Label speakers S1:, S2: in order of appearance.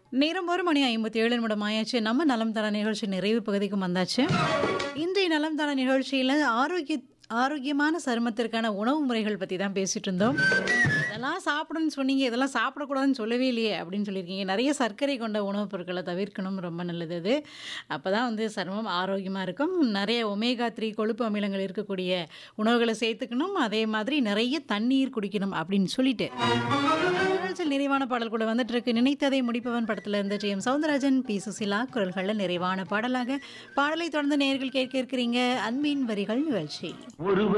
S1: நேரம் ஒரு மணி ஐம்பத்தி ஏழு நிமிடம் ஆயாச்சு நம்ம நலம் தர நிகழ்ச்சி நிறைவு பகுதிக்கும் வந்தாச்சு இன்றைய நலம் தர நிகழ்ச்சியில் ஆரோக்கிய ஆரோக்கியமான சருமத்திற்கான உணவு முறைகள் பற்றி தான் பேசிட்டு இருந்தோம் இதெல்லாம் சாப்பிடணும்னு சொன்னீங்க இதெல்லாம் சாப்பிடக்கூடாதுன்னு சொல்லவே இல்லையே அப்படின்னு சொல்லியிருக்கீங்க நிறைய சர்க்கரை கொண்ட உணவுப் பொருட்களை தவிர்க்கணும் ரொம்ப நல்லது அது அப்போ தான் வந்து சருமம் ஆரோக்கியமாக இருக்கும் நிறைய ஒமேகா த்ரீ கொழுப்பு அமிலங்கள் இருக்கக்கூடிய உணவுகளை சேர்த்துக்கணும் அதே மாதிரி நிறைய தண்ணீர் குடிக்கணும் அப்படின்னு சொல்லிட்டு நிகழ்ச்சியில் நிறைவான பாடல் கூட வந்துட்டு இருக்கு நினைத்ததை முடிப்பவன் படத்துல இருந்து T M Soundararajan P Susheela குரல்களில் நிறைவான பாடலாக பாடலை தொடர்ந்து நேர்கள் கேட்க இருக்கிறீங்க அன்பின் வரிகள் நிகழ்ச்சி
S2: ஒருவர்